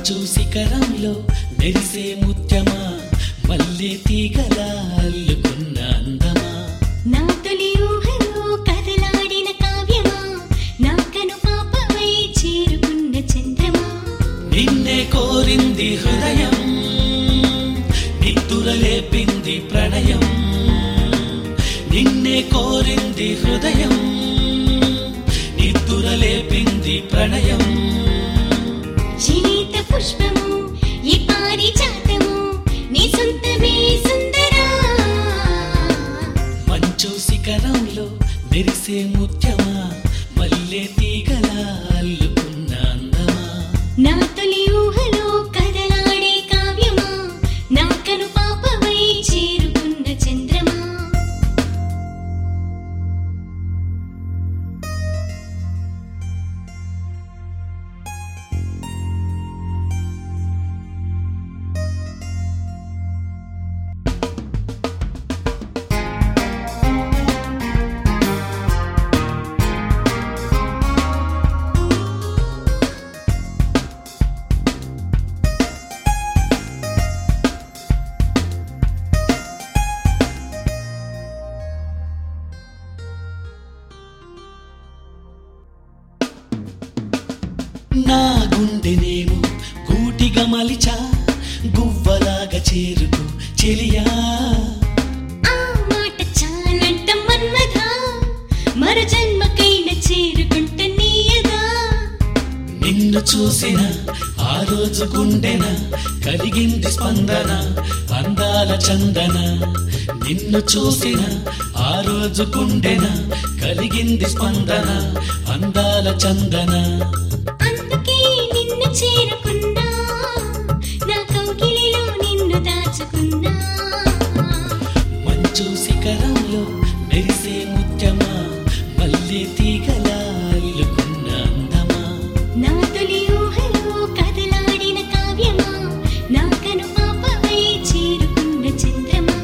మంచు శిఖరంలో మెరిసే ముత్యమా మల్లె తీగలా అల్లుకున్న అందమా నా తొలి ఊహలో కదలాడిన కావ్యమా నా కను పాపవై చేరుకున్న చంద్రమా నిన్నే కోరింది హృదయం నిద్దురలేపింది ప్రణయం నిన్నే కోరింది హృదయం నిద్దురలేపింది ప్రణయం జీవిత పుష్పము ఈ పారిజాతము నీ సొంతమే సుందరా మంచు శిఖరంలో మెరిసే ముత్యమా మల్లె తీగలా అల్లుకున్న అందమా నా తొలి ఊహలో కదలాడే కావ్యమా నా కను పాపవై చేరుకున్న చంద్రమా నా గుండెనేమో గూటిగా మలిచా గువ్వలాగా చేరుకు చెలియా ఆ మాట చాలంట మన్మథ మరు జన్మకైన చేరుకుంట నీయగా నిన్ను చూసిన ఆ రోజు గుండెన కలిగింది స్పందన అందాల చందన నిన్ను చూసిన ఆ రోజు గుండెన కలిగింది స్పందన అందాల చందన అందుకే నిన్ను చేరుకున్నా నా కౌగిలిలో నిన్ను దాచుకున్నా మంచు శిఖరంలో మెరిసే ముత్యమా మల్లె తీగలా అల్లుకున్న అందమా నా తొలి ఊహలో కదలాడిన కావ్యమా నా కను పాపవై చేరుకున్న చంద్రమా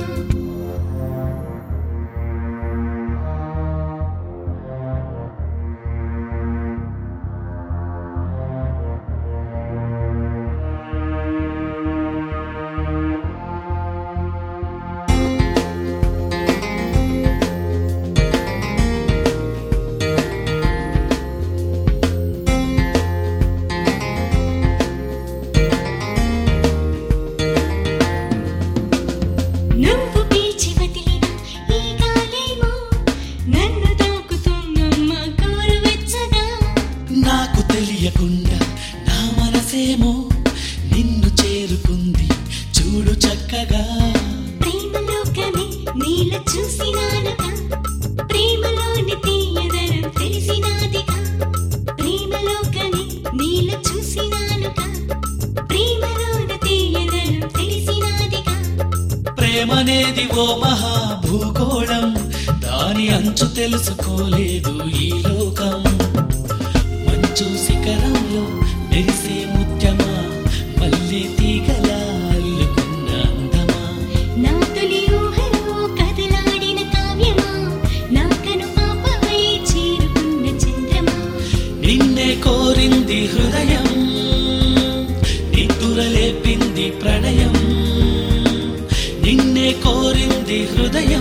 నువ్వు పీల్చి వదిలిన ఈ గాలేమో నన్ను తాకుతున్నమ్మ గోరువెచ్చగా నాకు తెలియకుండా నా మనసేమో నిన్ను చేరుకుంది చూడు చక్కగా ప్రేమలోకమే నీల చూసినానుగా ప్రేమలోని తీయదనం తెలిసినాదిగా ప్రేమలోకమే నీల చూసినానుగా ప్రేమలోని తీయదనం తెలిసినాదిగా ప్రేమనేది ఓ మహా భూగోళం దాని అంచు తెలుసుకోలేదు ఈ లోకం మంచు శిఖరంలో మెరిసే ముత్యమా మల్లె తీగలా అల్లుకున్న అందమా నా తొలి ఊహలో కదలాడిన కావ్యమా నా కను పాపవై చేరుకున్న చంద్రమా నిన్నే కోరింది హృదయం నిద్దురలేపింది ప్రణయం నిన్నే కోరింది హృదయం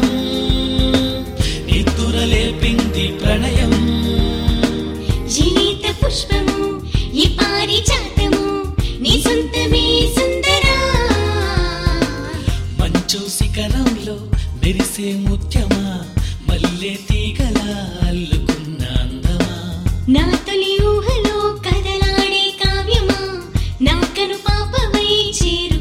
నిద్దురలేపింది ప్రణయం జీవిత పుష్పము ఈ పారిజాతము నీ సొంతమే సుందరా మంచు శిఖరంలో మెరిసే ముత్యమా మల్లె తీగలా అల్లుకున్న అందమా నా తొలి ఊహలో కదలాడే కావ్యమా నా కను పాపవై చేరు